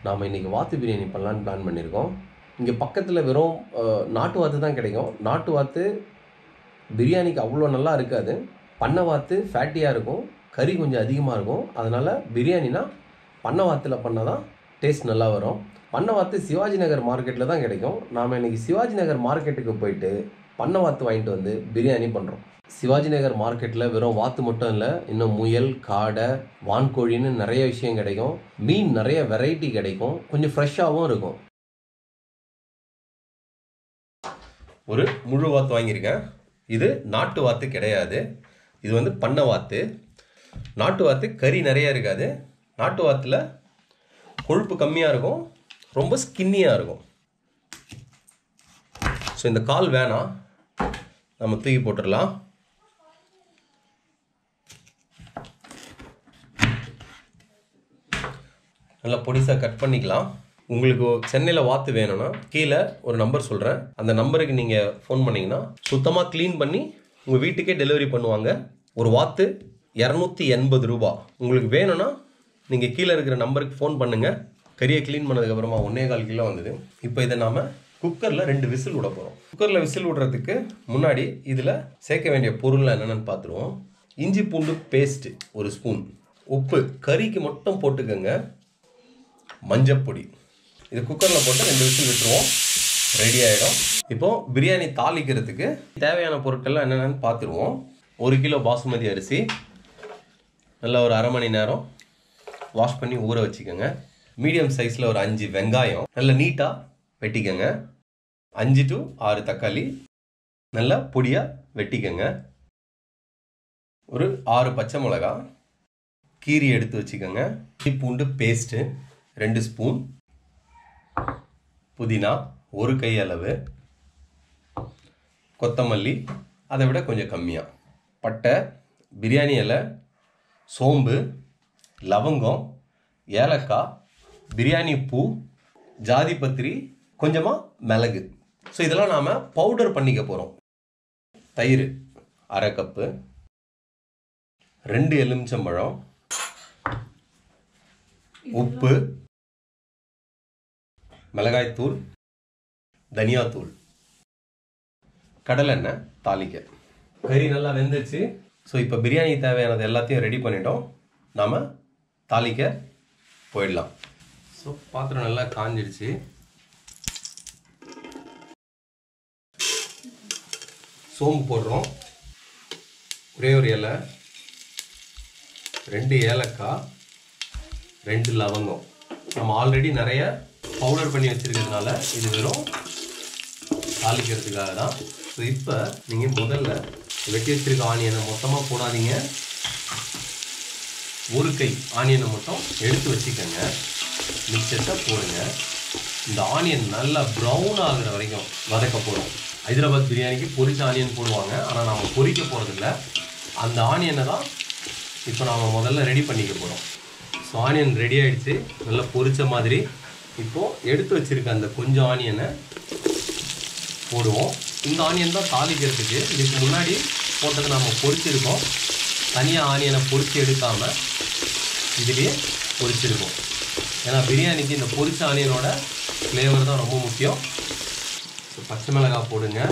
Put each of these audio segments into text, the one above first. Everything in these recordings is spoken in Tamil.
நாம் இன்றைக்கி வாத்து பிரியாணி பண்ணலான்னு பிளான் பண்ணியிருக்கோம் இங்கே பக்கத்தில் வெறும் அஹ், நாட்டு வாத்து தான் கிடைக்கும் நாட்டு வாத்து பிரியாணிக்கு அவ்வளோ நல்லா இருக்காது பண்ணை வாத்து ஃபேட்டியாக இருக்கும் கறி கொஞ்சம் அதிகமாக இருக்கும் அதனால் பிரியாணினா பண்ணை வாத்தில் பண்ணால் தான் டேஸ்ட் நல்லா வரும் பண்ணை வாத்து சிவாஜி நகர் மார்க்கெட்டில் தான் கிடைக்கும் நாம் இன்னைக்கு சிவாஜி நகர் மார்க்கெட்டுக்கு போயிட்டு பண்ணை வாத்து வாங்கிட்டு வந்து பிரியாணி பண்ணுறோம் சிவாஜி நகர் மார்க்கெட்டில் வெறும் வாத்து மட்டும் இல்லை இன்னும் முயல் காடை வான்கோழின்னு நிறைய விஷயம் கிடைக்கும் மீன் நிறைய வெரைட்டி கிடைக்கும் கொஞ்சம் ஃப்ரெஷ்ஷாகவும் இருக்கும் ஒரு முழு வாத்து வாங்கியிருக்கேன் இது நாட்டு வாத்து கிடையாது இது வந்து பண்ணை வாத்து நாட்டு வாத்து கறி நிறைய இருக்காது நாட்டு வாத்தில் கொழுப்பு கம்மியாக இருக்கும் ரொம்ப ஸ்கின்னியாக இருக்கும் ஸோ இந்த கால் வேணாம் நம்ம தூக்கி போட்டுடலாம் நல்லா பொடிசாக கட் பண்ணிக்கலாம் உங்களுக்கு சென்னையில் வாத்து வேணும்னா கீழே ஒரு நம்பர் சொல்கிறேன் அந்த நம்பருக்கு நீங்கள் ஃபோன் பண்ணீங்கன்னா சுத்தமாக க்ளீன் பண்ணி உங்கள் வீட்டுக்கே டெலிவரி பண்ணுவாங்க ஒரு வாத்து இரநூத்தி எண்பது ரூபா உங்களுக்கு வேணும்னா நீங்கள் கீழே இருக்கிற நம்பருக்கு ஃபோன் பண்ணுங்கள் கறியை க்ளீன் பண்ணதுக்கப்புறமா ஒன்றே கால் கிலோ வந்தது இப்போ இதை நாம் குக்கரில் ரெண்டு விசில் விட போகிறோம் குக்கரில் விசில் விடுறதுக்கு முன்னாடி இதில் சேர்க்க வேண்டிய பொருள்லாம் என்னென்னு பார்த்துருவோம் இஞ்சி பூண்டு பேஸ்ட்டு ஒரு ஸ்பூன் உப்பு கறிக்கு மட்டும் போட்டுக்கோங்க மஞ்சப்பொடி இது குக்கரில் போட்டு ரெண்டு விசில் விட்டுருவோம் ரெடி ஆகிடும் இப்போ பிரியாணி தாளிக்கிறதுக்கு தேவையான பொருட்கள்லாம் என்னென்னு பார்த்துருவோம் ஒரு கிலோ பாசுமதி அரிசி நல்லா ஒரு அரை மணி நேரம் வாஷ் பண்ணி ஊற வச்சுக்கோங்க மீடியம் சைஸில் ஒரு அஞ்சு வெங்காயம் நல்லா நீட்டாக வெட்டிக்கோங்க அஞ்சு டு ஆறு தக்காளி நல்லா பொடியாக வெட்டிக்கோங்க ஒரு ஆறு பச்சை மிளகா கீரி எடுத்து வச்சுக்கோங்க இஞ்சி பூண்டு பேஸ்ட்டு ரெண்டு ஸ்பூன் புதினா ஒரு கை அளவு கொத்தமல்லி அதை விட கொஞ்சம் கம்மியாக பட்டை பிரியாணி இலை சோம்பு லவங்கம் ஏலக்காய் பிரியாணி பூ ஜாதி பத்திரி கொஞ்சமாக மிளகு ஸோ இதெல்லாம் நாம் பவுடர் பண்ணிக்க போகிறோம் தயிர் அரை கப்பு ரெண்டு எலுமிச்சம்பழம் உப்பு மிளகாய்த்தூள் தனியாத்தூள் கடலெண்ணெய் தாளிக்க கறி நல்லா வெந்துருச்சு ஸோ இப்போ பிரியாணி தேவையானது எல்லாத்தையும் ரெடி பண்ணிட்டோம் நாம் தாளிக்க போயிடலாம் ஸோ பாத்திரம் நல்லா காஞ்சிடுச்சு சோம்பு போடுறோம் ஒரே ஒரு இலை ரெண்டு ஏலக்காய் ரெண்டு லவங்கம் நம்ம ஆல்ரெடி நிறைய பவுடர் பண்ணி வச்சிருக்கிறதுனால இது வெறும் தாளிக்கிறதுக்காக தான் ஸோ இப்போ நீங்கள் முதல்ல வெட்டி வச்சிருக்க ஆனியனை மொத்தமாக போடாதீங்க ஒரு கை ஆனியனை மட்டும் எடுத்து வச்சுக்கோங்க மிக்சர்ஸை போடுங்க இந்த ஆனியன் நல்லா ப்ரௌன் ஆகுற வரைக்கும் வதக்க போகிறோம் ஹைதராபாத் பிரியாணிக்கு பொரிச்ச ஆனியன் போடுவாங்க ஆனால் நம்ம பொரிக்க போகிறதில்ல அந்த ஆனியனை தான் இப்போ நாம் முதல்ல ரெடி பண்ணிக்க போகிறோம் ஸோ ஆனியன் ரெடி ஆயிடுச்சு நல்லா பொரிச்ச மாதிரி இப்போது எடுத்து வச்சிருக்க அந்த கொஞ்சம் ஆனியனை போடுவோம் இந்த ஆனியன் தான் தாளிக்கிறதுக்கு இதுக்கு முன்னாடி போட்டதை நம்ம பொரிச்சிருக்கோம் தனியாக ஆனியனை பொரிச்சு எடுக்காமல் இதுலேயே பொரிச்சிருக்கோம் ஏன்னா பிரியாணிக்கு இந்த பொரிச்ச ஆனியனோட ஃப்ளேவர் தான் ரொம்ப முக்கியம் ஸோ பச்சை மிளகாய் போடுங்க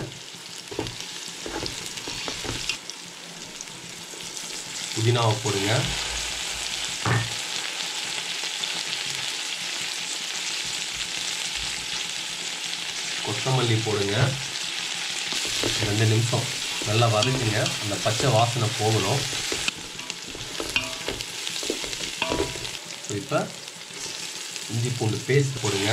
புதினாவை போடுங்க கொத்தமல்லி போடுங்க ரெண்டு நிமிஷம் நல்லா வதக்குங்க அந்த பச்சை வாசனை போகணும் ஸோ இப்போ இஞ்சி பூண்டு பேஸ்ட் போடுங்க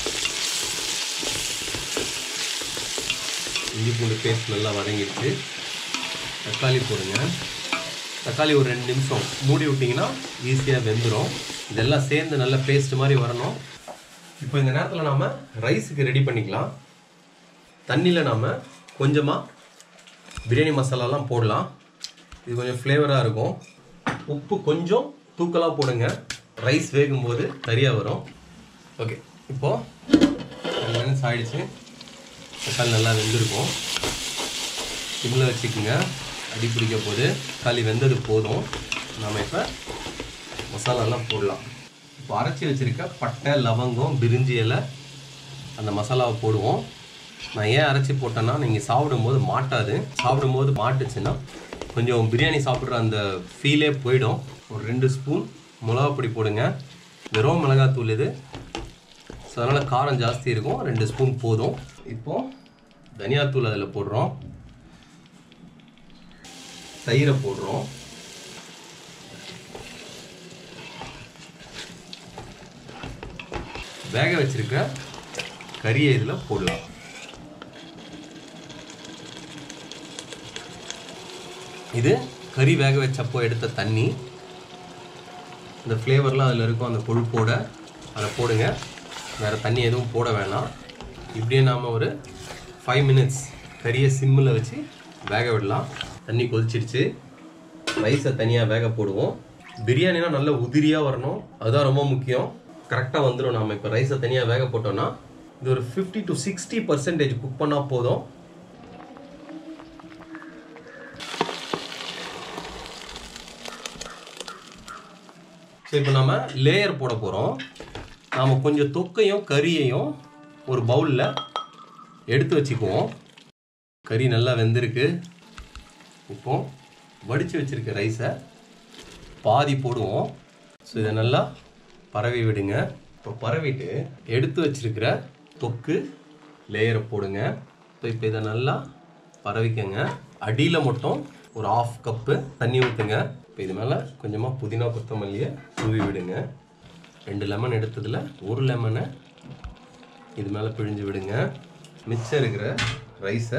இஞ்சி பூண்டு பேஸ்ட் நல்லா வதங்கிடுச்சு தக்காளி போடுங்க தக்காளி ஒரு ரெண்டு நிமிஷம் மூடி விட்டிங்கன்னா ஈஸியாக வெந்துடும் இதெல்லாம் சேர்ந்து நல்ல பேஸ்ட் மாதிரி வரணும் இப்போ இந்த நேரத்தில் நாம் ரைஸுக்கு ரெடி பண்ணிக்கலாம் தண்ணியில் நாம் கொஞ்சமாக பிரியாணி மசாலாலாம் போடலாம் இது கொஞ்சம் ஃப்ளேவராக இருக்கும் உப்பு கொஞ்சம் தூக்கலாக போடுங்க ரைஸ் வேகும்போது சரியாக வரும் ஓகே இப்போது டென் மினிட்ஸ் ஆயிடுச்சு தக்காளி நல்லா வெந்திருக்கும் சிம்மில் வச்சுக்கோங்க அடி பிடிக்க போது தக்காளி வெந்தது போதும் நாம் இப்போ மசாலாலாம் போடலாம் இப்போ அரைச்சி வச்சிருக்க பட்டை லவங்கம் பிரிஞ்சி இலை அந்த மசாலாவை போடுவோம் நான் ஏன் அரைச்சி போட்டேன்னா நீங்கள் சாப்பிடும்போது மாட்டாது சாப்பிடும்போது மாட்டுச்சுன்னா கொஞ்சம் பிரியாணி சாப்பிட்ற அந்த ஃபீலே போயிடும் ஒரு ரெண்டு ஸ்பூன் மிளகாப்பொடி போடுங்க வெறும் மிளகாத்தூள் இது ஸோ அதனால் காரம் ஜாஸ்தி இருக்கும் ரெண்டு ஸ்பூன் போதும் இப்போ தனியாத்தூள் அதில் போடுறோம் தயிரை போடுறோம் வேக வச்சிருக்க கறியை இதில் போடலாம் இது கறி வேக வச்சப்போ எடுத்த தண்ணி இந்த ஃப்ளேவர்லாம் அதில் இருக்கும் அந்த கொழுப்போட அதை போடுங்க வேறு தண்ணி எதுவும் போட வேணாம் இப்படியே நாம் ஒரு ஃபைவ் மினிட்ஸ் கறியை சிம்மில் வச்சு வேக விடலாம் தண்ணி கொதிச்சிடுச்சு ரைஸை தனியாக வேக போடுவோம் பிரியாணினா நல்ல உதிரியாக வரணும் அதுதான் ரொம்ப முக்கியம் கரெக்டாக வந்துடும் நாம் இப்போ ரைஸை தனியாக வேக போட்டோம்னா இது ஒரு fifty to sixty percentage cook பண்ணால் போதும் ஸோ இப்போ நம்ம லேயர் போட போகிறோம் நாம் கொஞ்சம் தொக்கையும் கறியையும் ஒரு பவுலில் எடுத்து வச்சுக்குவோம் கறி நல்லா வெந்திருக்கு இப்போ வடித்து வச்சுருக்க ரைஸை பாதி போடுவோம் ஸோ இதை நல்லா பரவி விடுங்க இப்போ பரவிட்டு எடுத்து வச்சிருக்கிற தொக்கு லேயரை போடுங்க ஸோ இப்போ இதை நல்லா பரவிக்கங்க அடியில் மட்டும் ஒரு ஆஃப் கப்பு தண்ணி ஊற்றுங்க இப்போ இது மேலே கொஞ்சமாக புதினா கொத்தமல்லியை தூவி விடுங்க ரெண்டு லெமன் எடுத்ததில் ஒரு லெமனை இது மேலே பிழிஞ்சு விடுங்க மிச்சம் இருக்கிற ரைஸை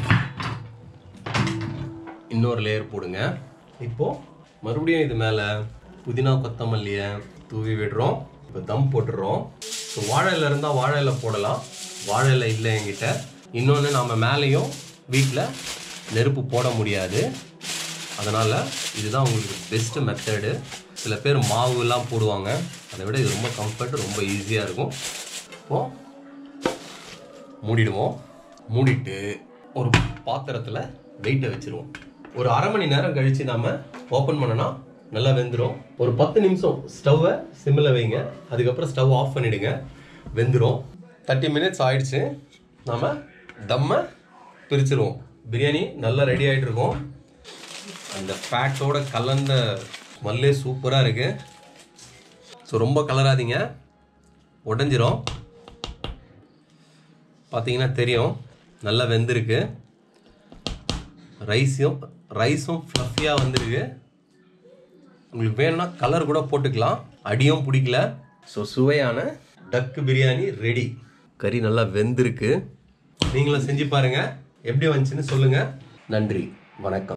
இன்னொரு லேயர் போடுங்க இப்போ மறுபடியும் இது மேலே புதினா கொத்தமல்லியை தூவி விடுறோம் இப்போ தம் போட்டுடுறோம் ஸோ வாழை இலை இருந்தால் வாழை இலை போடலாம் வாழை இலை இல்லை என்கிட்ட இன்னொன்று நம்ம மேலேயும் வீட்டில் நெருப்பு போட முடியாது அதனால் இதுதான் உங்களுக்கு பெஸ்ட்டு மெத்தடு சில பேர் மாவுலாம் போடுவாங்க அதை விட இது ரொம்ப கம்ஃபர்ட் ரொம்ப ஈஸியாக இருக்கும் இப்போ மூடிடுவோம் மூடிட்டு ஒரு பாத்திரத்தில் வெயிட்டை வச்சிருவோம் ஒரு அரை மணி நேரம் கழித்து நாம் ஓப்பன் பண்ணனா நல்லா வெந்துடும் ஒரு பத்து நிமிஷம் ஸ்டவ்வை சிம்மில் வைங்க அதுக்கப்புறம் ஸ்டவ் ஆஃப் பண்ணிடுங்க வெந்துடும் தேர்ட்டி மினிட்ஸ் ஆயிடுச்சு நாம் தம்மை பிரிச்சிருவோம் பிரியாணி நல்லா ரெடி ஆகிட்டு இருக்கும் அந்த ஃபேட்டோட கலந்த ஸ்மெல்லே சூப்பராக இருக்குது ஸோ ரொம்ப கலராதீங்க உடஞ்சிரும் பார்த்தீங்கன்னா தெரியும் நல்லா வெந்திருக்கு ரைஸும் ரைஸும் ஃப்ளஃபியாக வந்திருக்கு உங்களுக்கு வேணும்னா கலர் கூட போட்டுக்கலாம் அடியும் பிடிக்கல ஸோ சுவையான டக்கு பிரியாணி ரெடி கறி நல்லா வெந்திருக்கு நீங்களும் செஞ்சு பாருங்க எப்படி வந்துச்சுன்னு சொல்லுங்க நன்றி வணக்கம்